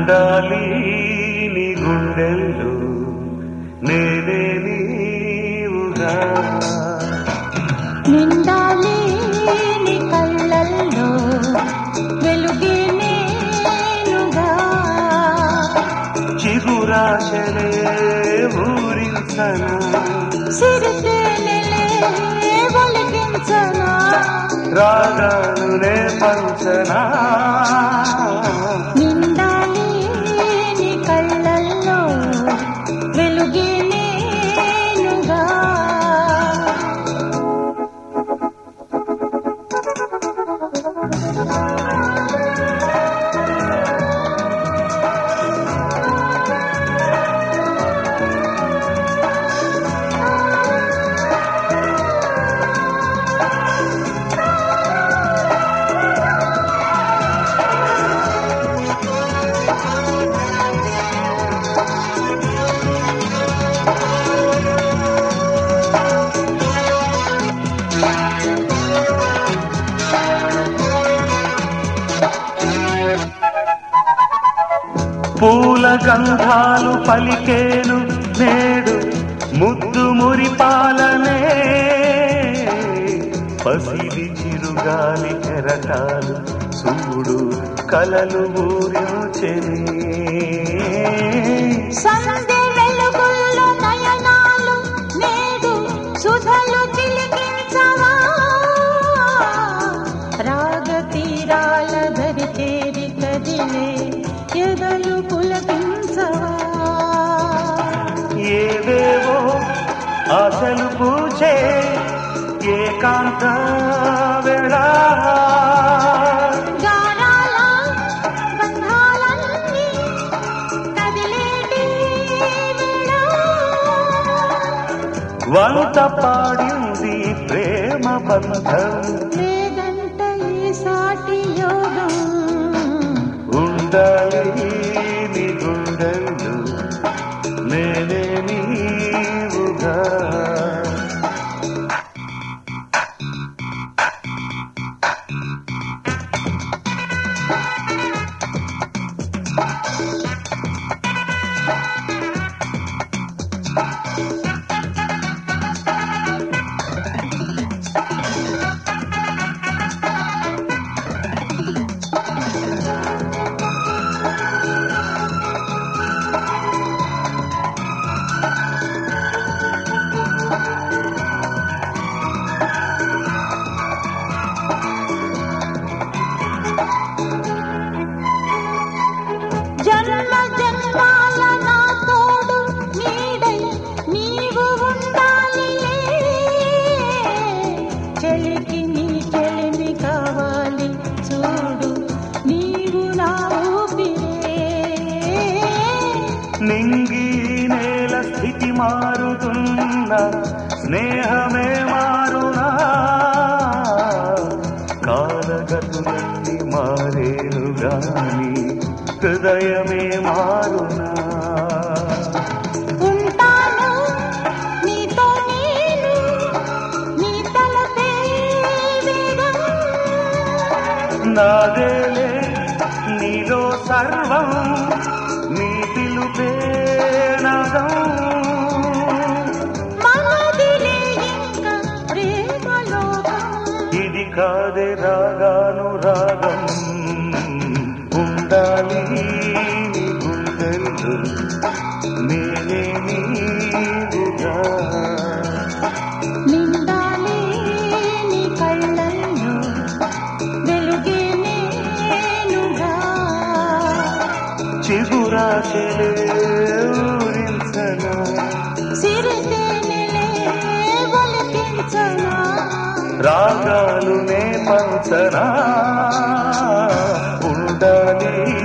ఉండాలి నీ గుండెల్లో నేనే నీవుగా నిండాలి నీ కళ్ళల్లో వెలుగే నేనుగా చిగురాశలే ఊరించనా సిరితేనెలే ఒలికించనా రాగానునే పంచనా నిండాలి నీ కళ్ళల్లో వెలుగే నేనుగా పూల గంధాలు పలికేను నేడు ముద్దు మురిపాలనే పసిడి చిరుగాలి కెరటాలు చూడు కలలు ఊరించెనే సంధ్య వెలుగుల్లో నయనాలు నేడు సుధలు చిలికించవా రాగ తీరాల దరి చేరి కదిలే ఎదలు పులకించవా ఏవేవో ఆశలు పూచే ఏకాంత వేళ గారాల బంధాలన్నీ కదిలేటి వేళ వంత పాడింది ప్రేమ బంధం లేదంట ఈ సాటి యోగం ఉండాలి నీ గుండెలు నేనే నీవుగా జన్మ జన్మాల నా తోడు నీడై నీవు ఉండాలిలే చెలికి నీ చెలిమి కావాలి చూడు నీవు నా ఊపిరే నింగి నేల స్థితి మారుతున్న స్నేహమే మారునా కాలగతులన్నీ మారేను గాని హృదయమే మారునా ఉంటాను నీతో నేను నీ తలపే వేగం నాదేలే నీలో సర్వం నీ పిలుపే నగం మనదిలే ఇంకా ప్రేమలోకం ఇది కాదే రాగాను రాగం ఉండాలి నీ గుండెల్లో నేనే నీవుగా నిండాలి నీ కళ్ళల్లో వెలుగే నేనుగా చిగురాశలే ఊరించనా సిరితేనెలే ఒలికించనా రాగాలునే పంచనా ఉండాలి